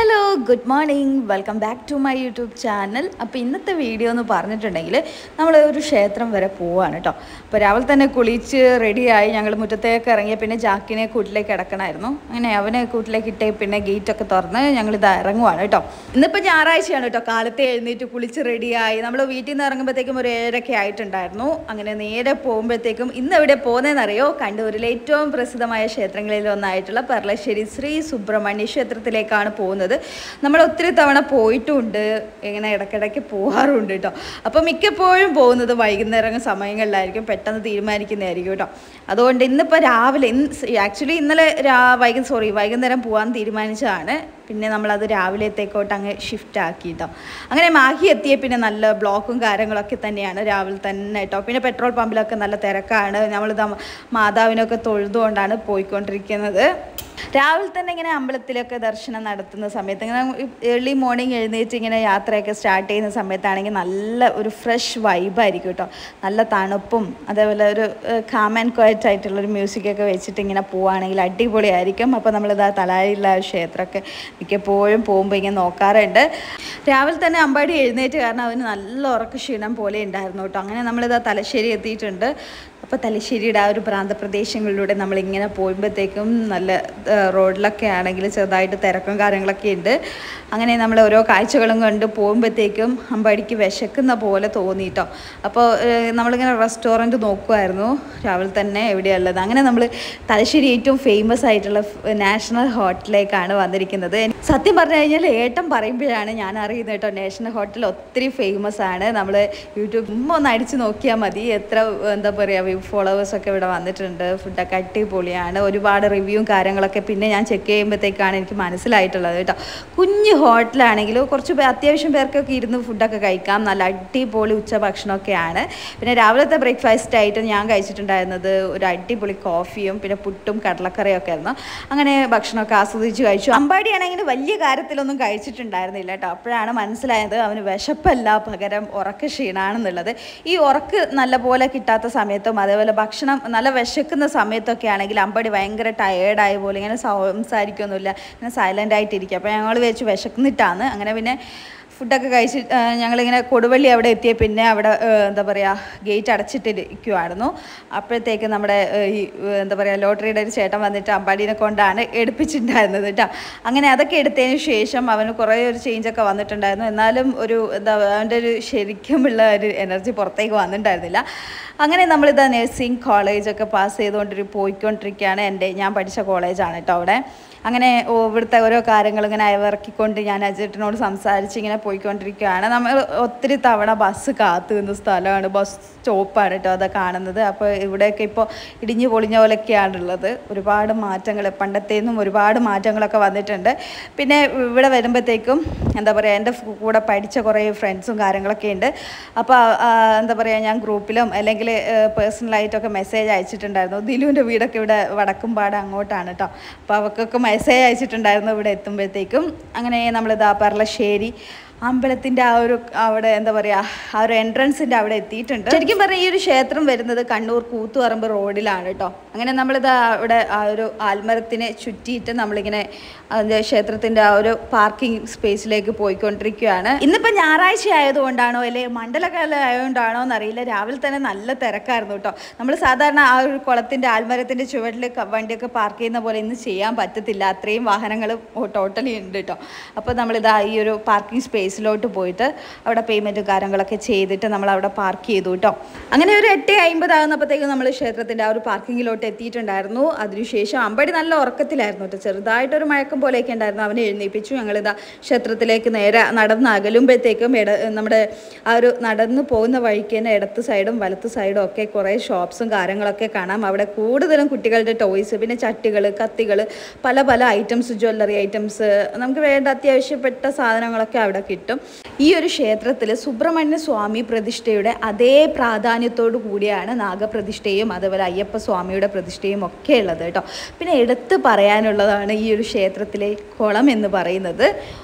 hello good morning welcome back to my YouTube channel അപ്പോൾ ഇന്നത്തെ video എന്ന് പറഞ്ഞിട്ടുണ്ടെങ്കിൽ നമ്മൾ ഒരു ക്ഷേത്രം വരെ പോവാണ് കേട്ടോ അപ്പോൾ രാവിലെ തന്നെ കുളിച്ച് റെഡിയായി ഞങ്ങൾ മുറ്റത്തേക്ക് ഇറങ്ങിയ പിന്നെ ജാക്കിനെ കൂട്ടിലേക്ക് കിടക്കണമായിരുന്നു അങ്ങനെ അവനെ കൂട്ടിലേക്ക് ഇട്ടേ പിന്നെ ഗേറ്റൊക്കെ തുറന്ന് ഞങ്ങൾ ഇത് ഇറങ്ങുവാണ് കേട്ടോ ഇന്നിപ്പോൾ ഞായറാഴ്ചയാണ് കേട്ടോ കാലത്തെ എഴുന്നേറ്റ് കുളിച്ച് റെഡിയായി നമ്മൾ വീട്ടിൽ നിന്ന് ഇറങ്ങുമ്പോഴത്തേക്കും ഒരു ഏഴരൊക്കെ ആയിട്ടുണ്ടായിരുന്നു അങ്ങനെ നേരെ പോകുമ്പോഴത്തേക്കും ഇന്ന് എവിടെ പോകുന്നതെന്നറിയോ കണ്ണൂരിലെ ഏറ്റവും പ്രസിദ്ധമായ ക്ഷേത്രങ്ങളിൽ ഒന്നായിട്ടുള്ള പെർളശ്ശേരി ശ്രീ സുബ്രഹ്മണ്യ ക്ഷേത്രത്തിലേക്കാണ് പോകുന്നത് നമ്മൾ ഒത്തിരി തവണ പോയിട്ടുമുണ്ട് ഇങ്ങനെ ഇടയ്ക്കിടയ്ക്ക് പോകാറുണ്ട് കേട്ടോ അപ്പോൾ മിക്കപ്പോഴും പോകുന്നത് വൈകുന്നേരം സമയങ്ങളിലായിരിക്കും പെട്ടെന്ന് തീരുമാനിക്കുന്നതായിരിക്കും കേട്ടോ അതുകൊണ്ട് ഇന്നിപ്പോൾ രാവിലെ ഇന്ന് ആക്ച്വലി ഇന്നലെ രാ വൈകു സോറി വൈകുന്നേരം പോകാൻ തീരുമാനിച്ചതാണ് പിന്നെ നമ്മളത് രാവിലത്തേക്കോട്ട് അങ്ങ് ഷിഫ്റ്റ് ആക്കി കേട്ടോ അങ്ങനെ മാഹി എത്തിയ പിന്നെ നല്ല ബ്ലോക്കും കാര്യങ്ങളൊക്കെ തന്നെയാണ് രാവിലെ തന്നെ കേട്ടോ പിന്നെ പെട്രോൾ പമ്പിലൊക്കെ നല്ല തിരക്കാണ് നമ്മളിത് മാതാവിനൊക്കെ തൊഴുതുകൊണ്ടാണ് പോയിക്കൊണ്ടിരിക്കുന്നത് രാവിലെ തന്നെ ഇങ്ങനെ അമ്പലത്തിലൊക്കെ ദർശനം നടത്തുന്ന സമയത്ത് ഇങ്ങനെ ഏർലി മോർണിംഗ് എഴുന്നേറ്റ് ഇങ്ങനെ യാത്രയൊക്കെ സ്റ്റാർട്ട് ചെയ്യുന്ന സമയത്താണെങ്കിൽ നല്ല ഒരു ഫ്രഷ് വൈബായിരിക്കും കേട്ടോ നല്ല തണുപ്പും അതേപോലെ ഒരു കാം ആൻഡ് ക്വയറ്റ് ആയിട്ടുള്ള ഒരു മ്യൂസിക്കൊക്കെ വെച്ചിട്ട് ഇങ്ങനെ പോവുകയാണെങ്കിൽ അടിപൊളിയായിരിക്കും അപ്പോൾ നമ്മളിത് ആ തലാഴിയുള്ള ആ ക്ഷേത്രമൊക്കെ മിക്കപ്പോഴും പോകുമ്പോൾ ഇങ്ങനെ നോക്കാറുണ്ട് രാവിലെ തന്നെ അമ്പാടി എഴുന്നേറ്റ് കാരണം അവന് നല്ല ഉറക്ക ക്ഷീണം പോലെ ഉണ്ടായിരുന്നു കേട്ടോ അങ്ങനെ നമ്മളിത് ആ തലശ്ശേരി എത്തിയിട്ടുണ്ട് അപ്പോൾ തലശ്ശേരിയുടെ ആ ഒരു പ്രാന്തപ്രദേശങ്ങളിലൂടെ നമ്മളിങ്ങനെ പോകുമ്പോഴത്തേക്കും നല്ല ആ, റോഡിലൊക്കെ ആണെങ്കിൽ ചെറുതായിട്ട് തിരക്കും കാര്യങ്ങളൊക്കെ ഉണ്ട് അങ്ങനെ നമ്മൾ ഓരോ കാഴ്ചകളും കണ്ട് പോകുമ്പോഴത്തേക്കും അമ്പാടിക്ക് വിശക്കുന്ന പോലെ തോന്നിയിട്ടോ അപ്പോൾ ഏഹ്, നമ്മളിങ്ങനെ റെസ്റ്റോറൻറ്റ് നോക്കുമായിരുന്നു രാവിലെ തന്നെ എവിടെയുള്ളത് അങ്ങനെ നമ്മൾ തലശ്ശേരി ഏറ്റവും ഫേമസ് ആയിട്ടുള്ള ഫ്- നാഷണൽ ഹോട്ടലിലേക്കാണ് വന്നിരിക്കുന്നത് സത്യം പറഞ്ഞു കഴിഞ്ഞാൽ ഏട്ടൻ പറയുമ്പോഴാണ് ഞാൻ അറിയുന്നത് കേട്ടോ നാഷണൽ ഹോട്ടൽ ഒത്തിരി ഫേമസ് ആണ് നമ്മൾ യൂട്യൂബ് മുമ്പ് ഒന്ന് അടിച്ച് നോക്കിയാൽ മതി എത്ര എന്താ പറയുക ഫോളോവേഴ്സ് ഒക്കെ ഇവിടെ വന്നിട്ടുണ്ട് ഫുഡൊക്കെ അടിപൊളിയാണ് ഒരുപാട് റിവ്യൂവും കാര്യങ്ങളൊക്കെ പിന്നെ ഞാൻ ചെക്ക് ചെയ്യുമ്പോഴത്തേക്കാണ് എനിക്ക് മനസ്സിലായിട്ടുള്ളത് കേട്ടോ കുഞ്ഞ് ഹോട്ടലാണെങ്കിലും കുറച്ച് പേ- അത്യാവശ്യം പേർക്കൊക്കെ ഇരുന്ന് ഫുഡൊക്കെ കഴിക്കാം നല്ല അടിപൊളി ഉച്ചഭക്ഷണമൊക്കെയാണ് പിന്നെ രാവിലത്തെ ബ്രേക്ക്ഫാസ്റ്റ് ആയിട്ട് ഞാൻ കഴിച്ചിട്ടുണ്ടായിരുന്നത് ഒരു അടിപൊളി കോഫിയും പിന്നെ പുട്ടും കടലക്കറിയും ഒക്കെ ആയിരുന്നു അങ്ങനെ ഭക്ഷണമൊക്കെ ആസ്വദിച്ച് കഴിച്ചു അമ്പാടി ആണെങ്കിൽ വലിയ കാര്യത്തിലൊന്നും കഴിച്ചിട്ടുണ്ടായിരുന്നില്ല കേട്ടോ അപ്പോഴാണ് മനസ്സിലായത് അവന് വിശപ്പല്ല പകരം ഉറക്ക ക്ഷീണാണെന്നുള്ളത് ഈ ഉറക്ക് നല്ലപോലെ കിട്ടാത്ത സമയത്തും അതേപോലെ ഭക്ഷണം നല്ല വിശക്കുന്ന സമയത്തൊക്കെ ആണെങ്കിൽ അമ്പടി ഭയങ്കര ടയേർഡായ പോലെ ഇങ്ങനെ സംസാരിക്കൊന്നുമില്ല ഇങ്ങനെ സൈലൻ്റ് ആയിട്ടിരിക്കുക അപ്പോൾ ഞങ്ങൾ വെച്ച് വിശക്കുന്നിട്ടാണ് അങ്ങനെ പിന്നെ ഫുഡൊക്കെ കഴിച്ച് ആ, ഞങ്ങളിങ്ങനെ കൊടുവള്ളി അവിടെ എത്തിയ പിന്നെ അവിടെ ആ, എന്താ പറയുക ഗേറ്റ് അടച്ചിട്ടിരിക്കുവായിരുന്നു അപ്പോഴത്തേക്ക് നമ്മുടെ ആ, ഈ ആ, എന്താ പറയുക ലോട്ടറിയുടെ ഒരു ചേട്ടൻ വന്നിട്ട് അമ്പാടീനെ കൊണ്ടാണ് എടുപ്പിച്ചിട്ടുണ്ടായിരുന്നത് കേട്ടോ അങ്ങനെ അതൊക്കെ എടുത്തതിന് ശേഷം അവന് കുറേ ഒരു ചേഞ്ചൊക്കെ വന്നിട്ടുണ്ടായിരുന്നു എന്നാലും ഒരു എന്താ അവൻ്റെ ഒരു ശരിക്കുമുള്ള ഒരു എനർജി പുറത്തേക്ക് വന്നിട്ടുണ്ടായിരുന്നില്ല അങ്ങനെ നമ്മളിതാ നഴ്സിംഗ് കോളേജൊക്കെ പാസ് ചെയ്തുകൊണ്ടിരി പോയിക്കൊണ്ടിരിക്കുകയാണ് എൻ്റെ ഞാൻ പഠിച്ച കോളേജാണ് കേട്ടോ അവിടെ അങ്ങനെ ഓ, ഇവിടുത്തെ ഓരോ കാര്യങ്ങൾ ഇങ്ങനെ അയവിറക്കിക്കൊണ്ട് ഞാൻ അജേട്ടനോട് സംസാരിച്ച് ഇങ്ങനെ പോയിക്കൊണ്ടിരിക്കുകയാണ് നമ്മൾ ഒത്തിരി തവണ ബസ് കാത്തു നിന്ന സ്ഥലമാണ് ബസ് സ്റ്റോപ്പാണ് കേട്ടോ അത് കാണുന്നത് അപ്പോൾ ഇവിടെയൊക്കെ ഇപ്പോൾ ഇടിഞ്ഞു പൊളിഞ്ഞ പോലെയൊക്കെയാണുള്ളത് ഒരുപാട് മാറ്റങ്ങൾ പണ്ടത്തേന്നും ഒരുപാട് മാറ്റങ്ങളൊക്കെ വന്നിട്ടുണ്ട് പിന്നെ ഇവിടെ വരുമ്പോഴത്തേക്കും എന്താ പറയുക എൻ്റെ കൂടെ പഠിച്ച കുറേ ഫ്രണ്ട്സും കാര്യങ്ങളൊക്കെ ഉണ്ട് അപ്പോൾ ആ, എന്താ പറയുക ഞാൻ ഗ്രൂപ്പിലും അല്ലെങ്കിൽ പേഴ്സണലായിട്ടൊക്കെ മെസ്സേജ് അയച്ചിട്ടുണ്ടായിരുന്നു ദിലുവിൻ്റെ വീടൊക്കെ ഇവിടെ വടക്കുംപാട് അങ്ങോട്ടാണ് കേട്ടോ അപ്പോൾ അവർക്കൊക്കെ മെസ്സേജ് അയച്ചിട്ടുണ്ടായിരുന്നു ഇവിടെ എത്തുമ്പോഴത്തേക്കും അങ്ങനെ നമ്മളിതാ പെർളശ്ശേരി അമ്പലത്തിൻ്റെ ആ ഒരു അവിടെ എന്താ പറയുക ആ ഒരു എൻട്രൻസിൻ്റെ അവിടെ എത്തിയിട്ടുണ്ട് ശരിക്കും പറഞ്ഞാൽ ഈ ഒരു ക്ഷേത്രം വരുന്നത് കണ്ണൂർ കൂത്തുപറമ്പ് റോഡിലാണ് കേട്ടോ അങ്ങനെ നമ്മളിത് അവിടെ ആ ഒരു ആൽമരത്തിനെ ചുറ്റിയിട്ട് നമ്മളിങ്ങനെ അതിൻ്റെ ക്ഷേത്രത്തിൻ്റെ ആ ഒരു പാർക്കിംഗ് സ്പേസിലേക്ക് പോയിക്കൊണ്ടിരിക്കുകയാണ് ഇന്നിപ്പോൾ ഞായറാഴ്ച ആയതുകൊണ്ടാണോ അല്ലെങ്കിൽ മണ്ഡലകാലം ആയതുകൊണ്ടാണോ എന്നറിയില്ല രാവിലെ തന്നെ നല്ല തിരക്കായിരുന്നു കേട്ടോ നമ്മൾ സാധാരണ ആ ഒരു കുളത്തിൻ്റെ ആൽമരത്തിൻ്റെ ചുവട്ടിൽ ക- വണ്ടിയൊക്കെ പാർക്ക് ചെയ്യുന്ന പോലെ ഇന്ന് ചെയ്യാൻ പറ്റത്തില്ല അത്രയും വാഹനങ്ങൾ ടോട്ടലി ഉണ്ട് കേട്ടോ അപ്പോൾ നമ്മളിതാ ഈ ഒരു പാർക്കിംഗ് സ്പേസിലോട്ട് പോയിട്ട് അവിടെ പേയ്മെൻറ്റും കാര്യങ്ങളൊക്കെ ചെയ്തിട്ട് നമ്മൾ അവിടെ പാർക്ക് ചെയ്തു കേട്ടോ അങ്ങനെ ഒരു എട്ട് അമ്പത് ആകുന്നപ്പോഴത്തേക്കും നമ്മൾ ക്ഷേത്രത്തിൻ്റെ ആ ഒരു പാർക്കിങ്ങിലോട്ട് എത്തിയിട്ടുണ്ടായിരുന്നു അതിനുശേഷം അമ്പടി നല്ല ഉറക്കത്തിലായിരുന്നു കേട്ടോ ചെറുതായിട്ടൊരു മഴക്കം പോലെയൊക്കെ ഉണ്ടായിരുന്നു അവനെ എഴുന്നേൽപ്പിച്ചു ഞങ്ങളിതാ ക്ഷേത്രത്തിലേക്ക് നേരെ നടന്ന് അകലുമ്പോഴത്തേക്കും ഇട നമ്മുടെ ആ ഒരു നടന്ന് പോകുന്ന വഴിക്ക് തന്നെ ഇടത്ത് സൈഡും വലത്ത് സൈഡും ഒക്കെ കുറേ ഷോപ്സും കാര്യങ്ങളൊക്കെ കാണാം അവിടെ കൂടുതലും കുട്ടികളുടെ ടോയ്സ് പിന്നെ ചട്ടികൾ കത്തികൾ പല പല ഐറ്റംസ് ജ്വല്ലറി ഐറ്റംസ് നമുക്ക് വേണ്ട അത്യാവശ്യപ്പെട്ട സാധനങ്ങളൊക്കെ അവിടെ കിട്ടും ഈ ഒരു ക്ഷേത്രത്തിൽ സുബ്രഹ്മണ്യ സ്വാമി പ്രതിഷ്ഠയുടെ അതേ പ്രാധാന്യത്തോടു കൂടിയാണ് നാഗപ്രതിഷ്ഠയും അതുപോലെ അയ്യപ്പ സ്വാമിയുടെ പ്രതിഷ്ഠയും ഒക്കെ ഉള്ളത് കേട്ടോ പിന്നെ എടുത്ത് പറയാനുള്ളതാണ് ഈ ഒരു ക്ഷേത്രത്തിലെ കുളം എന്ന് പറയുന്നത് ഒത്തിരി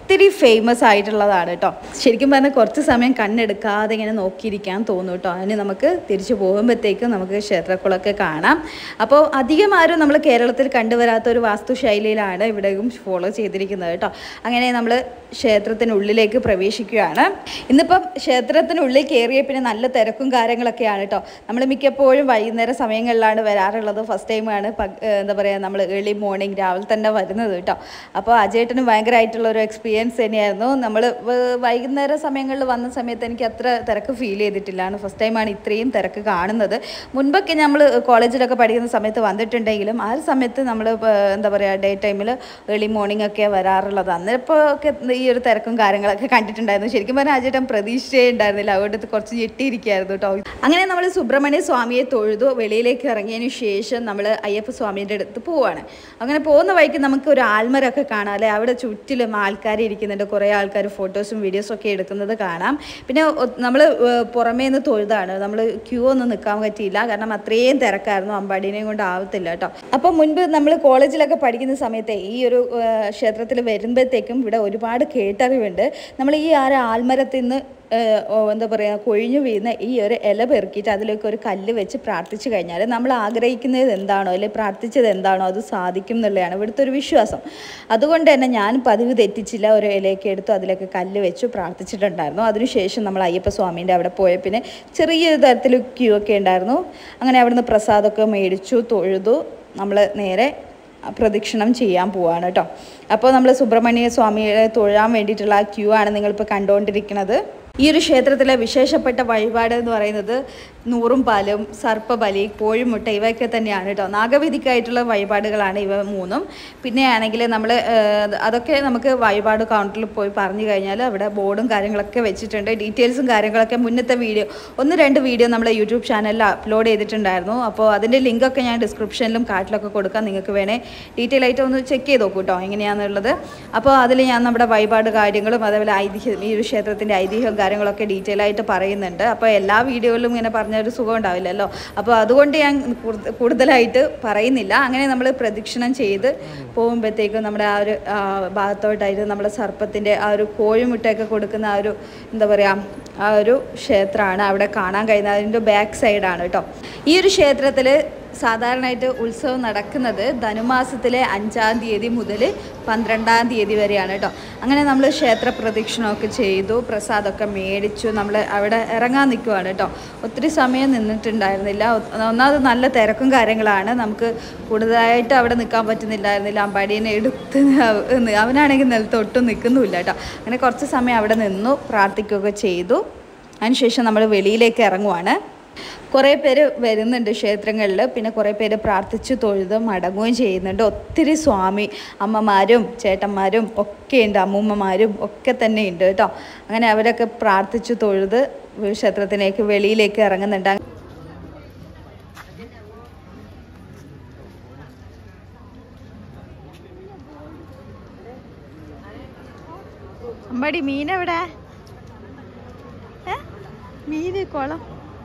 ഒത്തിരി ഫേമസ് ആയിട്ടുള്ളതാണ് കേട്ടോ ശരിക്കും പറഞ്ഞാൽ കുറച്ച് സമയം കണ്ണെടുക്കാതെ ഇങ്ങനെ നോക്കിയിരിക്കാൻ തോന്നും കേട്ടോ അതിന് നമുക്ക് തിരിച്ചു പോകുമ്പോഴത്തേക്കും നമുക്ക് ക്ഷേത്രക്കുളമൊക്കെ കാണാം അപ്പോൾ അധികം ആരും നമ്മൾ കേരളത്തിൽ കണ്ടുവരാത്ത ഒരു വാസ്തുശൈലിയിലാണ് ഇവിടെയും ഫോളോ ചെയ്തിരിക്കുന്നത് കേട്ടോ അങ്ങനെ നമ്മൾ ക്ഷേത്രത്തിനുള്ളിലേക്ക് പ്രവേശിക്കുകയാണ് ഇന്നിപ്പം ക്ഷേത്രത്തിനുള്ളിൽ കയറിയ പിന്നെ നല്ല തിരക്കും കാര്യങ്ങളൊക്കെയാണ് കേട്ടോ നമ്മൾ മിക്കപ്പോഴും വൈകുന്നേര സമയങ്ങളിലാണ് വരാറുള്ളത് ഫസ്റ്റ് ടൈമാണ് എന്താ പറയുക നമ്മൾ ഏർലി മോർണിംഗ് രാവിലെ തന്നെ വരുന്നത് കേട്ടോ അപ്പോൾ അജയേട്ടന് ഭയങ്കരമായിട്ടുള്ള ഒരു എക്സ്പീരിയൻസ് തന്നെയായിരുന്നു നമ്മൾ വൈകുന്നേര സമയങ്ങളിൽ വന്ന സമയത്ത് എനിക്ക് അത്ര തിരക്ക് ഫീൽ ചെയ്തിട്ടില്ലാണ് ഫസ്റ്റ് ടൈമാണ് ഇത്രയും തിരക്ക് കാണുന്നത് മുൻപൊക്കെ നമ്മൾ കോളേജിലൊക്കെ പഠിക്കുന്ന സമയത്ത് വന്നിട്ടുണ്ടെങ്കിലും ആ ഒരു സമയത്ത് നമ്മൾ എന്താ പറയുക ഡേ ടൈമിൽ ഏർലി മോർണിംഗ് ഒക്കെ വരാറുള്ളത് അന്നിപ്പോൾ ഒക്കെ ഈ ഒരു തിരക്കും കാര്യങ്ങളൊക്കെ കണ്ടിട്ടുണ്ടായിരുന്നു ശരിക്കും പറഞ്ഞാൽ അജേട്ടൻ പ്രതീക്ഷയേ ഉണ്ടായിരുന്നില്ല അതുകൊണ്ട് കുറച്ച് ഞെട്ടിയിരിക്കുകയായിരുന്നു കേട്ടോ അങ്ങനെ നമ്മൾ സുബ്രഹ്മണ്യ സ്വാമിയെ തൊഴുതു വെളിയിലേക്ക് ഇറങ്ങിയതിന് ശേഷം നമ്മൾ അയ്യപ്പ സ്വാമീൻ്റെ അടുത്ത് പോവാണ് അങ്ങനെ പോകുന്ന വഴിക്ക് നമുക്ക് ഒരു ആൽമരമൊക്കെ കാണാം അല്ലേ അവിടെ ചുറ്റിലും ആൾക്കാർ ഇരിക്കുന്നുണ്ട് കുറേ ആൾക്കാർ ഫോട്ടോസും വീഡിയോസും ഒക്കെ എടുക്കുന്നത് കാണാം പിന്നെ നമ്മൾ പുറമേ നിന്ന് തൊഴുതാണ് നമ്മൾ ക്യൂ ഒന്നും നിൽക്കാൻ പറ്റിയില്ല കാരണം അത്രയും തിരക്കായിരുന്നു അമ്പാടിനെയും കൊണ്ട് ആവത്തില്ല കേട്ടോ അപ്പോൾ മുൻപ് നമ്മൾ കോളേജിലൊക്കെ പഠിക്കുന്ന സമയത്ത് ഈ ഒരു ക്ഷേത്രത്തിൽ വരുമ്പോഴത്തേക്കും ഇവിടെ ഒരുപാട് കേട്ടറിവുണ്ട് നമ്മൾ ഈ ആ ഒരു ആൽമരത്തിൽ നിന്ന് ഏഹ്, ഓ, എന്താ പറയുക കൊഴിഞ്ഞു വീഴുന്ന ഈ ഒരു ഇല പെറുക്കിയിട്ട് അതിലേക്ക് ഒരു കല്ല് വെച്ച് പ്രാർത്ഥിച്ചു കഴിഞ്ഞാൽ നമ്മൾ ആഗ്രഹിക്കുന്നത് എന്താണോ അല്ലെങ്കിൽ പ്രാർത്ഥിച്ചത് എന്താണോ അത് സാധിക്കും എന്നുള്ളതാണ് ഇവിടുത്തെ ഒരു വിശ്വാസം അതുകൊണ്ട് തന്നെ ഞാൻ പതിവ് തെറ്റിച്ചില്ല ഒരു ഇലയൊക്കെ എടുത്തു അതിലേക്ക് കല്ല് വെച്ചു പ്രാർത്ഥിച്ചിട്ടുണ്ടായിരുന്നു അതിനുശേഷം നമ്മൾ അയ്യപ്പ സ്വാമീൻ്റെ അവിടെ പോയ പിന്നെ ചെറിയ തരത്തിൽ ക്യൂ ഒക്കെ ഉണ്ടായിരുന്നു അങ്ങനെ അവിടുന്ന് പ്രസാദമൊക്കെ മേടിച്ചു തൊഴുതു നമ്മൾ നേരെ പ്രദക്ഷിണം ചെയ്യാൻ പോവാണ് കേട്ടോ അപ്പോൾ നമ്മൾ സുബ്രഹ്മണ്യ സ്വാമിയെ തൊഴാൻ വേണ്ടിയിട്ടുള്ള ആ ക്യൂ ആണ് നിങ്ങളിപ്പോൾ കണ്ടുകൊണ്ടിരിക്കുന്നത് ഈ ഒരു ക്ഷേത്രത്തിലെ വിശേഷപ്പെട്ട വഴിപാട് എന്ന് പറയുന്നത് നൂറും പാലും സർപ്പബലി കോഴിമുട്ട ഇവയൊക്കെ തന്നെയാണ് കേട്ടോ നാഗവിധിക്കായിട്ടുള്ള വഴിപാടുകളാണ് ഇവ മൂന്നും പിന്നെ ആണെങ്കിൽ നമ്മൾ അതൊക്കെ നമുക്ക് വഴിപാട് കൗണ്ടറിൽ പോയി പറഞ്ഞു കഴിഞ്ഞാൽ അവിടെ ബോർഡും കാര്യങ്ങളൊക്കെ വെച്ചിട്ടുണ്ട് ഡീറ്റെയിൽസും കാര്യങ്ങളൊക്കെ മുന്നത്തെ വീഡിയോ ഒന്ന് രണ്ട് വീഡിയോ നമ്മുടെ യൂട്യൂബ് ചാനലിൽ അപ്ലോഡ് ചെയ്തിട്ടുണ്ടായിരുന്നു അപ്പോൾ അതിൻ്റെ ലിങ്കൊക്കെ ഞാൻ ഡിസ്ക്രിപ്ഷനിലും കാർട്ടിലൊക്കെ കൊടുക്കാം നിങ്ങൾക്ക് വേണേൽ ഡീറ്റെയിൽ ആയിട്ട് ഒന്ന് ചെക്ക് ചെയ്ത് നോക്കൂ കേട്ടോ എങ്ങനെയാണെന്നുള്ളത് അപ്പോൾ അതിൽ ഞാൻ നമ്മുടെ വഴിപാട് കാര്യങ്ങളും അതേപോലെ ഐതിഹ്യം ഈ ഒരു ക്ഷേത്രത്തിൻ്റെ ഐതിഹ്യവും കാര്യങ്ങളൊക്കെ ഡീറ്റെയിൽ ആയിട്ട് പറയുന്നുണ്ട് അപ്പോൾ എല്ലാ വീഡിയോയിലും ഇങ്ങനെ പറഞ്ഞൊരു സുഖം ഉണ്ടാവില്ലല്ലോ അപ്പോൾ അതുകൊണ്ട് ഞാൻ കൂടു- കൂടുതലായിട്ട് പറയുന്നില്ല അങ്ങനെ നമ്മൾ പ്രദക്ഷിണം ചെയ്ത് പോകുമ്പോഴത്തേക്കും നമ്മുടെ ആ ഒരു ആ, ഭാഗത്തോട്ടായിട്ട് നമ്മുടെ സർപ്പത്തിൻ്റെ ആ ഒരു കോഴിമുട്ടയൊക്കെ കൊടുക്കുന്ന ആ ഒരു എന്താ പറയുക ആ ഒരു ക്ഷേത്രമാണ് അവിടെ കാണാൻ കഴിയുന്നത് അതിൻ്റെ ബാക്ക് സൈഡാണ് കേട്ടോ ഈ ഒരു ക്ഷേത്രത്തിൽ സാധാരണയായിട്ട് ഉത്സവം നടക്കുന്നത് ധനുമാസത്തിലെ അഞ്ചാം തീയതി മുതൽ പന്ത്രണ്ടാം തീയതി വരെയാണ് കേട്ടോ അങ്ങനെ നമ്മൾ ക്ഷേത്ര പ്രദക്ഷിണമൊക്കെ ചെയ്തു പ്രസാദമൊക്കെ മേടിച്ചു നമ്മൾ അവിടെ ഇറങ്ങാൻ നിൽക്കുവാണ് കേട്ടോ ഒത്തിരി സമയം നിന്നിട്ടുണ്ടായിരുന്നില്ല ഒ- ഒന്നാമത് നല്ല തിരക്കും കാര്യങ്ങളാണ് നമുക്ക് കൂടുതലായിട്ട് അവിടെ നിൽക്കാൻ പറ്റുന്നില്ലായിരുന്നില്ല അമ്പാടീനെ എടുത്ത് അവ- അവനാണെങ്കിൽ നിലത്ത് ഒട്ടും നിൽക്കുന്നുമില്ല കേട്ടോ അങ്ങനെ കുറച്ച് സമയം അവിടെ നിന്നു പ്രാർത്ഥിക്കുകയൊക്കെ ചെയ്തു അതിനുശേഷം നമ്മൾ വെളിയിലേക്ക് ഇറങ്ങുവാണ് കുറേ പേര് വരുന്നുണ്ട് ക്ഷേത്രങ്ങളിൽ പിന്നെ കുറേ പേര് പ്രാർത്ഥിച്ച് തൊഴുത് മടങ്ങുകയും ചെയ്യുന്നുണ്ട് ഒത്തിരി സ്വാമി അമ്മമാരും ചേട്ടന്മാരും ഒക്കെ ഉണ്ട് അമ്മൂമ്മമാരും ഒക്കെ തന്നെ ഉണ്ട് കേട്ടോ അങ്ങനെ അവരൊക്കെ പ്രാർത്ഥിച്ച് തൊഴുത് ക്ഷേത്രത്തിലേക്ക് വെളിയിലേക്ക് ഇറങ്ങുന്നുണ്ട് അമ്പാടി മീൻ എവിടെ മീന് കുളം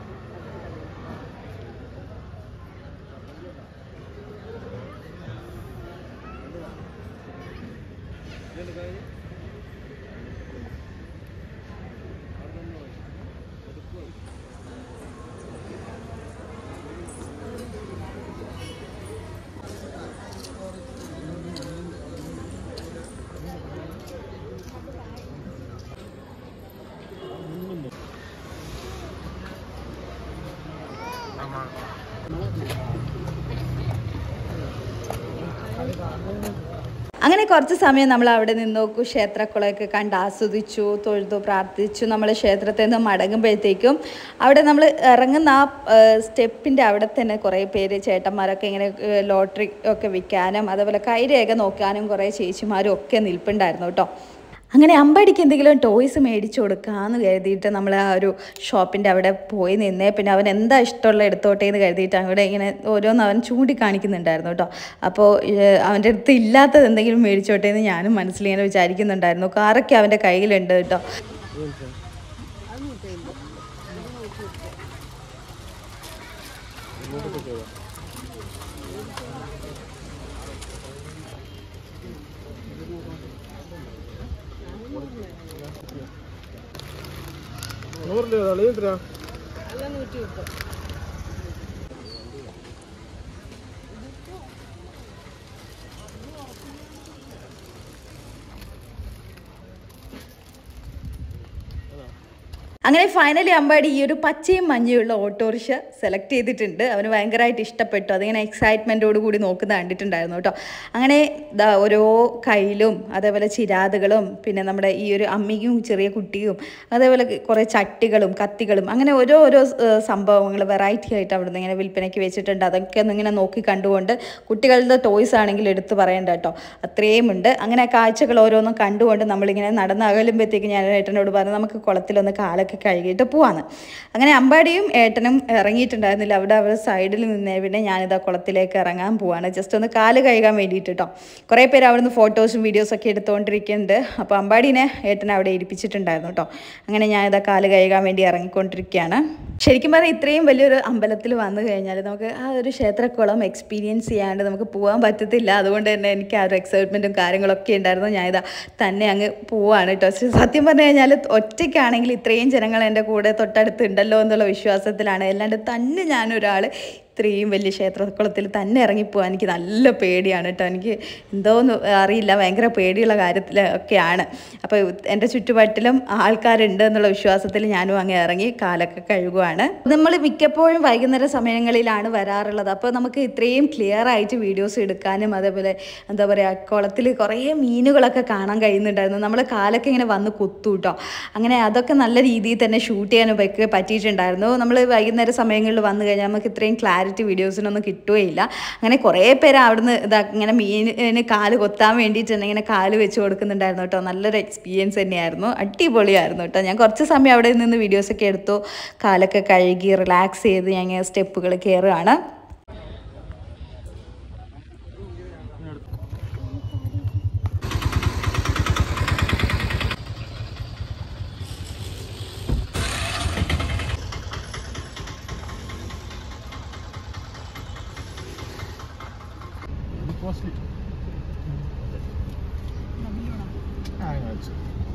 അങ്ങനെ കുറച്ച് സമയം നമ്മൾ അവിടെ നിന്ന് നോക്കൂ ക്ഷേത്രക്കുളമൊക്കെ കണ്ട് ആസ്വദിച്ചു തൊഴുതു പ്രാർത്ഥിച്ചു നമ്മൾ ക്ഷേത്രത്തിൽ നിന്ന് മടങ്ങുമ്പോഴത്തേക്കും അവിടെ നമ്മൾ ഇറങ്ങുന്ന ആ സ്റ്റെപ്പിൻ്റെ അവിടെ തന്നെ കുറേ പേര് ചേട്ടന്മാരൊക്കെ ഇങ്ങനെ ലോട്ടറി ഒക്കെ വിൽക്കാനും അതേപോലെ കൈരേഖ നോക്കാനും കുറേ ചേച്ചിമാരും ഒക്കെ നിൽപ്പുണ്ടായിരുന്നു കേട്ടോ അങ്ങനെ അമ്പടിക്ക് എന്തെങ്കിലും ടോയ്സ് മേടിച്ചു കൊടുക്കാമെന്ന് കരുതിയിട്ട് നമ്മൾ ആ ഒരു ഷോപ്പിൻ്റെ അവിടെ പോയി നിന്നേ പിന്നെ അവൻ എന്താ ഇഷ്ടമുള്ള എടുത്തോട്ടെ എന്ന് കരുതിയിട്ട് അവിടെ ഇങ്ങനെ ഓരോന്ന് അവൻ ചൂണ്ടിക്കാണിക്കുന്നുണ്ടായിരുന്നു കേട്ടോ അപ്പോൾ ഏഹ്, അവൻ്റെ അടുത്ത് ഇല്ലാത്തത് എന്തെങ്കിലും മേടിച്ചോട്ടെ എന്ന് ഞാനും മനസ്സിലിങ്ങനെ വിചാരിക്കുന്നുണ്ടായിരുന്നു കാറൊക്കെ അവൻ്റെ കയ്യിലുണ്ട് കേട്ടോ ചെറുതിൻ്റെ ഏതാണ് എത്രയാ അങ്ങനെ ഫൈനലി അമ്പാടി ഈ ഒരു പച്ചയും മഞ്ഞയുള്ള ഓട്ടോറിക്ഷ സെലക്ട് ചെയ്തിട്ടുണ്ട് അവന് ഭയങ്കരമായിട്ട് ഇഷ്ടപ്പെട്ടു അതിങ്ങനെ എക്സൈറ്റ്മെൻറ്റോട് കൂടി നോക്കുന്ന കണ്ടിട്ടുണ്ടായിരുന്നു കേട്ടോ അങ്ങനെ ദാ ഓരോ കയ്യിലും അതേപോലെ ചിരാതുകളും പിന്നെ നമ്മുടെ ഈ ഒരു അമ്മിയും ചെറിയ കുട്ടിയും അതേപോലെ കുറേ ചട്ടികളും കത്തികളും അങ്ങനെ ഓരോ ഓരോ സംഭവങ്ങൾ വെറൈറ്റി ആയിട്ട് അവിടുന്ന് ഇങ്ങനെ വിൽപ്പനയ്ക്ക് വെച്ചിട്ടുണ്ട് അതൊക്കെ ഒന്ന് ഇങ്ങനെ നോക്കി കണ്ടുകൊണ്ട് കുട്ടികളുടെ ടോയ്സ് ആണെങ്കിൽ എടുത്ത് പറയണ്ട കേട്ടോ അത്രയും ഉണ്ട് അങ്ങനെ കാഴ്ചകൾ ഓരോന്നും കണ്ടുകൊണ്ട് നമ്മളിങ്ങനെ നടന്ന് അകലുമ്പോഴത്തേക്ക് ഞാൻ ഏട്ടനോട് പറഞ്ഞു നമുക്ക് കുളത്തിലൊന്ന് കാലൊക്കെ കഴുകിയിട്ട് പോവാന്ന് അങ്ങനെ അമ്പാടിയും ഏട്ടനും ഇറങ്ങിയിട്ടുണ്ടായിരുന്നില്ല അവിടെ അവർ സൈഡിൽ നിന്നേ പിന്നെ ഞാനിതാ കുളത്തിലേക്ക് ഇറങ്ങാൻ പോവാണ് ജസ്റ്റ് ഒന്ന് കാല് കഴുകാൻ വേണ്ടിയിട്ട് കേട്ടോ കുറേ പേര് അവിടുന്ന് ഫോട്ടോസും വീഡിയോസും ഒക്കെ എടുത്തുകൊണ്ടിരിക്കുന്നുണ്ട് അപ്പോൾ അമ്പാടീനെ ഏട്ടനെ അവിടെ ഇരിപ്പിച്ചിട്ടുണ്ടായിരുന്നു കേട്ടോ അങ്ങനെ ഞാനിതാ കാല് കഴുകാൻ വേണ്ടി ഇറങ്ങിക്കൊണ്ടിരിക്കുകയാണ് ശരിക്കും പറഞ്ഞാൽ ഇത്രയും വലിയൊരു അമ്പലത്തിൽ വന്നു കഴിഞ്ഞാൽ നമുക്ക് ആ ഒരു ക്ഷേത്രക്കുളം എക്സ്പീരിയൻസ് ചെയ്യാണ്ട് നമുക്ക് പോകാൻ പറ്റത്തില്ല അതുകൊണ്ട് തന്നെ എനിക്ക് ആ ഒരു എക്സൈറ്റ്മെൻറ്റും കാര്യങ്ങളൊക്കെ ഉണ്ടായിരുന്നു ഞാനിതാ തന്നെ അങ്ങ് പോവാണ് കേട്ടോ പക്ഷേ സത്യം പറഞ്ഞു കഴിഞ്ഞാൽ ഒറ്റയ്ക്കാണെങ്കിൽ ഇത്രയും ജനങ്ങൾ എൻ്റെ കൂടെ തൊട്ടടുത്ത് ഉണ്ടല്ലോ എന്നുള്ള വിശ്വാസത്തിലാണ് അല്ലാണ്ട് തന്നെ ഞാനൊരാൾ ഇത്രയും വലിയ ക്ഷേത്രക്കുളത്തിൽ തന്നെ ഇറങ്ങിപ്പോകാൻ എനിക്ക് നല്ല പേടിയാണ് കേട്ടോ എനിക്ക് എന്തോന്ന് അറിയില്ല ഭയങ്കര പേടിയുള്ള കാര്യത്തിൽ ഒക്കെയാണ് അപ്പോൾ എൻ്റെ ചുറ്റുപാട്ടിലും ആൾക്കാരുണ്ട് എന്നുള്ള വിശ്വാസത്തിൽ ഞാനും അങ്ങ് ഇറങ്ങി കാലൊക്കെ കഴുകുവാണ് നമ്മൾ മിക്കപ്പോഴും വൈകുന്നേര സമയങ്ങളിലാണ് വരാറുള്ളത് അപ്പോൾ നമുക്ക് ഇത്രയും ക്ലിയർ ആയിട്ട് വീഡിയോസ് എടുക്കാനും അതേപോലെ എന്താ പറയുക കുളത്തിൽ കുറേ മീനുകളൊക്കെ കാണാൻ കഴിയുന്നുണ്ടായിരുന്നു നമ്മൾ കാലൊക്കെ ഇങ്ങനെ വന്ന് കുത്തു കേട്ടോ അങ്ങനെ അതൊക്കെ നല്ല രീതിയിൽ തന്നെ ഷൂട്ട് ചെയ്യാനും ഒക്കെ പറ്റിയിട്ടുണ്ടായിരുന്നു നമ്മൾ വൈകുന്നേര സമയങ്ങളിൽ വന്നു കഴിഞ്ഞാൽ നമുക്ക് ഇത്രയും ക്ലാരിറ്റി വീഡിയോസിനൊന്നും കിട്ടുകയില്ല അങ്ങനെ കുറേ പേര് അവിടുന്ന് ഇതാ ഇങ്ങനെ മീനിന് കാല് കൊത്താൻ വേണ്ടിയിട്ട് തന്നെ ഇങ്ങനെ കാല് വെച്ച് കൊടുക്കുന്നുണ്ടായിരുന്നു കേട്ടോ നല്ലൊരു എക്സ്പീരിയൻസ് തന്നെയായിരുന്നു അടിപൊളിയായിരുന്നു കേട്ടോ ഞാൻ കുറച്ച് സമയം അവിടെ നിന്ന് വീഡിയോസൊക്കെ എടുത്തു കാലൊക്കെ കഴുകി റിലാക്സ് ചെയ്ത് ഞാൻ സ്റ്റെപ്പുകൾ കയറുകയാണ് കോസ്റ്റ്ലി ആ ഞാൻ വെച്ചു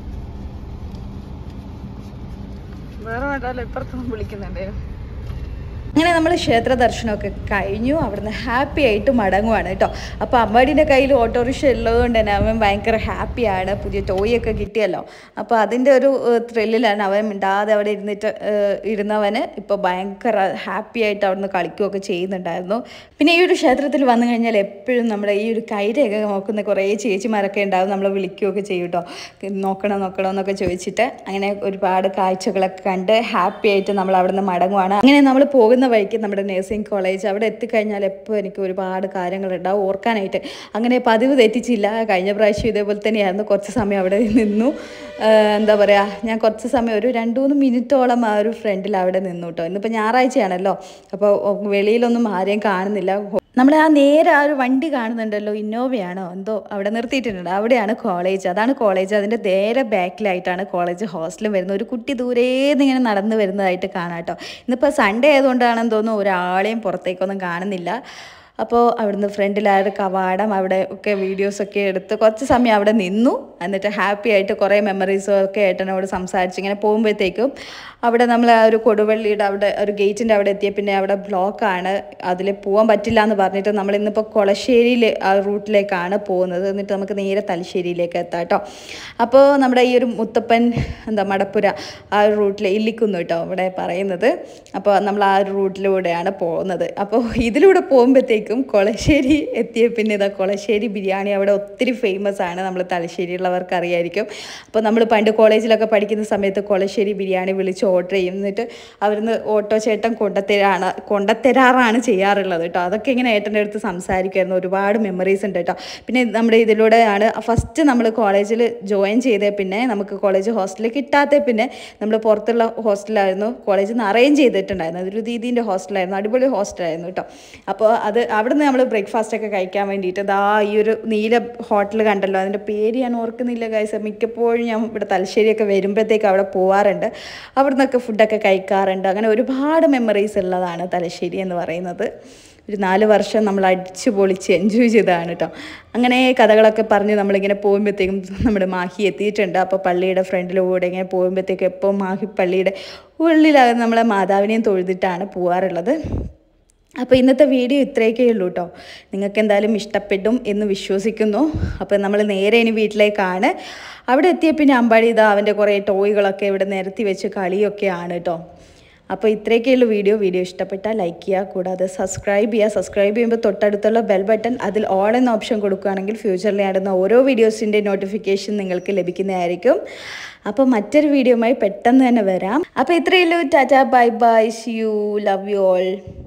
വേറെ വേണ്ടല്ലോ ഇപ്പുറത്തൊന്നും വിളിക്കുന്നുണ്ടായിരുന്നു അങ്ങനെ നമ്മൾ ക്ഷേത്ര ദർശനമൊക്കെ കഴിഞ്ഞു അവിടുന്ന് ഹാപ്പി ആയിട്ട് മടങ്ങുവാണ് കേട്ടോ അപ്പോൾ അമ്പാടിൻ്റെ കയ്യിൽ ഓട്ടോറിക്ഷ ഉള്ളതുകൊണ്ട് തന്നെ അവൻ ഭയങ്കര ഹാപ്പിയാണ് പുതിയ ടോയ് ഒക്കെ കിട്ടിയല്ലോ അപ്പോൾ അതിൻ്റെ ഒരു ത്രില്ലിലാണ് അവൻ മിണ്ടാതെ അവിടെ ഇരുന്നിട്ട് ഏഹ്, ഇരുന്നവന് ഇപ്പോൾ ഭയങ്കര ഹാപ്പി ആയിട്ട് അവിടുന്ന് കളിക്കുകയൊക്കെ ചെയ്യുന്നുണ്ടായിരുന്നു പിന്നെ ഈ ഒരു ക്ഷേത്രത്തിൽ വന്നു കഴിഞ്ഞാൽ എപ്പോഴും നമ്മുടെ ഈ ഒരു കൈരയൊക്കെ നോക്കുന്ന കുറേ ചേച്ചിമാരൊക്കെ ഉണ്ടാവും നമ്മളെ വിളിക്കുകയൊക്കെ ചെയ്യും കേട്ടോ നോക്കണം നോക്കണം എന്നൊക്കെ ചോദിച്ചിട്ട് അങ്ങനെ ഒരുപാട് കാഴ്ചകളൊക്കെ കണ്ട് ഹാപ്പി ആയിട്ട് നമ്മൾ അവിടുന്ന് മടങ്ങുവാണ് അങ്ങനെ നമ്മൾ പോകുന്ന വഴിക്ക് നമ്മുടെ നഴ്സിംഗ് കോളേജ് അവിടെ എത്തിക്കഴിഞ്ഞാൽ എപ്പോൾ എനിക്ക് ഒരുപാട് കാര്യങ്ങളുണ്ടാവും ഓർക്കാനായിട്ട് അങ്ങനെ പതിവ് തെറ്റിച്ചില്ല കഴിഞ്ഞ പ്രാവശ്യം ഇതേപോലെ തന്നെയായിരുന്നു കുറച്ച് സമയം അവിടെ നിന്നു ആഹ് എന്താ പറയുക ഞാൻ കുറച്ച് സമയം ഒരു രണ്ട് മൂന്ന് മിനിറ്റോളം ആ ഒരു ഫ്രണ്ടിൽ അവിടെ നിന്നു കേട്ടോ ഇന്നിപ്പോൾ ഞായറാഴ്ചയാണല്ലോ അപ്പോൾ വെളിയിലൊന്നും ആരെയും കാണുന്നില്ല നമ്മൾ ആ നേരെ ആ ഒരു വണ്ടി കാണുന്നുണ്ടല്ലോ ഇന്നോവയാണോ എന്തോ അവിടെ നിർത്തിയിട്ടുണ്ട് അവിടെയാണ് കോളേജ് അതാണ് കോളേജ് അതിൻ്റെ നേരെ ബാക്കിലായിട്ടാണ് കോളേജ് ഹോസ്റ്റലും വരുന്നത് ഒരു കുട്ടി ദൂരേന്ന് ഇങ്ങനെ നടന്നു വരുന്നതായിട്ട് കാണാം കേട്ടോ ഇന്നിപ്പോൾ സൺഡേ ആയതുകൊണ്ടാണെന്ന് തോന്നുന്നു ഒരാളെയും പുറത്തേക്കൊന്നും കാണുന്നില്ല അപ്പോൾ അവിടുന്ന് ഫ്രണ്ടിലായ ഒരു കവാടം അവിടെ ഒക്കെ വീഡിയോസൊക്കെ എടുത്ത് കുറച്ച് സമയം അവിടെ നിന്നു എന്നിട്ട് ഹാപ്പി ആയിട്ട് കുറേ മെമ്മറീസും ഒക്കെ ഏട്ടനോട് സംസാരിച്ച് ഇങ്ങനെ പോകുമ്പോഴത്തേക്കും അവിടെ നമ്മൾ ആ ഒരു കൊടുവള്ളിയുടെ അവിടെ ഒരു ഗേറ്റിൻ്റെ അവിടെ എത്തിയ പിന്നെ അവിടെ ബ്ലോക്കാണ് അതിൽ പോകാൻ പറ്റില്ല എന്ന് പറഞ്ഞിട്ട് നമ്മൾ ഇന്നിപ്പോൾ കൊളശ്ശേരിയിൽ ആ റൂട്ടിലേക്കാണ് പോകുന്നത് എന്നിട്ട് നമുക്ക് നേരെ തലശ്ശേരിയിലേക്ക് എത്താം കേട്ടോ അപ്പോൾ നമ്മുടെ ഈ ഒരു മുത്തപ്പൻ എന്താ മടപ്പുര ആ ഒരു റൂട്ടിൽ ഇല്ലിക്കുന്നു കേട്ടോ ഇവിടെ പറയുന്നത് അപ്പോൾ നമ്മൾ ആ ഒരു റൂട്ടിലൂടെയാണ് പോകുന്നത് അപ്പോൾ ഇതിലൂടെ പോകുമ്പോഴത്തേക്കും കൊളശ്ശേരി എത്തിയ പിന്നെ ഇതാ കൊളശ്ശേരി ബിരിയാണി അവിടെ ഒത്തിരി ഫേമസ് ആണ് നമ്മൾ തലശ്ശേരിയുള്ളവർക്ക് അറിയായിരിക്കും അപ്പോൾ നമ്മൾ പണ്ട് കോളേജിലൊക്കെ പഠിക്കുന്ന സമയത്ത് കൊളശ്ശേരി ബിരിയാണി വിളിച്ച് ഓർഡർ ചെയ്യും എന്നിട്ട് അവിടുന്ന് ഓട്ടോ ചേട്ടൻ കൊണ്ടത്തരാണ് കൊണ്ടത്തരാറാണ് ചെയ്യാറുള്ളത് കേട്ടോ അതൊക്കെ ഇങ്ങനെ ഏട്ടൻ്റെ അടുത്ത് സംസാരിക്കുമായിരുന്നു ഒരുപാട് മെമ്മറീസ് ഉണ്ട് കേട്ടോ പിന്നെ നമ്മുടെ ഇതിലൂടെയാണ് ഫസ്റ്റ് നമ്മൾ കോളേജിൽ ജോയിൻ ചെയ്തേ പിന്നെ നമുക്ക് കോളേജ് ഹോസ്റ്റലിൽ കിട്ടാത്തേ പിന്നെ നമ്മൾ പുറത്തുള്ള ഹോസ്റ്റലായിരുന്നു കോളേജിൽ നിന്ന് അറേഞ്ച് ചെയ്തിട്ടുണ്ടായിരുന്നു അതൊരു ദീദീൻ്റെ ഹോസ്റ്റലായിരുന്നു അടിപൊളി ഹോസ്റ്റലായിരുന്നു കേട്ടോ അപ്പോൾ അത് അവിടെ നിന്ന് നമ്മൾ ബ്രേക്ക്ഫാസ്റ്റ് ഒക്കെ കഴിക്കാൻ വേണ്ടിയിട്ട് ദാ ഈ ഒരു നീല ഹോട്ടൽ കണ്ടല്ലോ അതിൻ്റെ പേര് ഞാൻ ഓർക്കുന്നില്ല ഗൈസ് മിക്കപ്പോഴും ഞാൻ ഇവിടെ തലശ്ശേരിയൊക്കെ വരുമ്പോഴത്തേക്ക് അവിടെ പോവാറുണ്ട് അവിടെ നിന്നൊക്കെ ഫുഡൊക്കെ കഴിക്കാറുണ്ട് അങ്ങനെ ഒരുപാട് മെമ്മറീസ് ഉള്ളതാണ് തലശ്ശേരി എന്ന് പറയുന്നത് ഒരു നാല് വർഷം നമ്മൾ അടിച്ച് പൊളിച്ച് എൻജോയ് ചെയ്തതാണ് കേട്ടോ അങ്ങനെ കഥകളൊക്കെ പറഞ്ഞ് നമ്മളിങ്ങനെ പോകുമ്പോഴത്തേക്കും നമ്മുടെ മാഹി എത്തിയിട്ടുണ്ട് അപ്പോൾ പള്ളിയുടെ ഫ്രണ്ടിലൂടെ ഇങ്ങനെ പോകുമ്പോഴത്തേക്കും എപ്പോൾ മാഹി പള്ളിയുടെ ഉള്ളിലകം നമ്മളെ മാതാവിനെയും തൊഴുതിട്ടാണ് പോകാറുള്ളത് അപ്പോൾ ഇന്നത്തെ വീഡിയോ ഇത്രയൊക്കെ ഉള്ളൂ കേട്ടോ നിങ്ങൾക്ക് എന്തായാലും ഇഷ്ടപ്പെടും എന്ന് വിശ്വസിക്കുന്നു അപ്പോൾ നമ്മൾ നേരെ ഇനി വീട്ടിലേക്കാണ് അവിടെ എത്തിയ പിന്നെ അമ്പാടി ഇതാ അവൻ്റെ കുറേ ടോയ്കളൊക്കെ ഇവിടെ നിരത്തി വെച്ച് കളിയൊക്കെയാണ് കേട്ടോ അപ്പോൾ ഇത്രയൊക്കെയുള്ള വീഡിയോ വീഡിയോ ഇഷ്ടപ്പെട്ടാൽ ലൈക്ക് ചെയ്യുക കൂടാതെ സബ്സ്ക്രൈബ് ചെയ്യുക സബ്സ്ക്രൈബ് ചെയ്യുമ്പോൾ തൊട്ടടുത്തുള്ള ബെൽ ബട്ടൺ അതിൽ ഓൾ എന്ന ഓപ്ഷൻ കൊടുക്കുകയാണെങ്കിൽ ഫ്യൂച്ചറിൽ ആടുന്ന ഓരോ വീഡിയോസിൻ്റെ നോട്ടിഫിക്കേഷൻ നിങ്ങൾക്ക് ലഭിക്കുന്നതായിരിക്കും അപ്പോൾ മറ്റൊരു വീഡിയോയുമായി പെട്ടെന്ന് തന്നെ വരാം അപ്പോൾ ഇത്രയേ ഉള്ളൂ tata bye bye see you love you all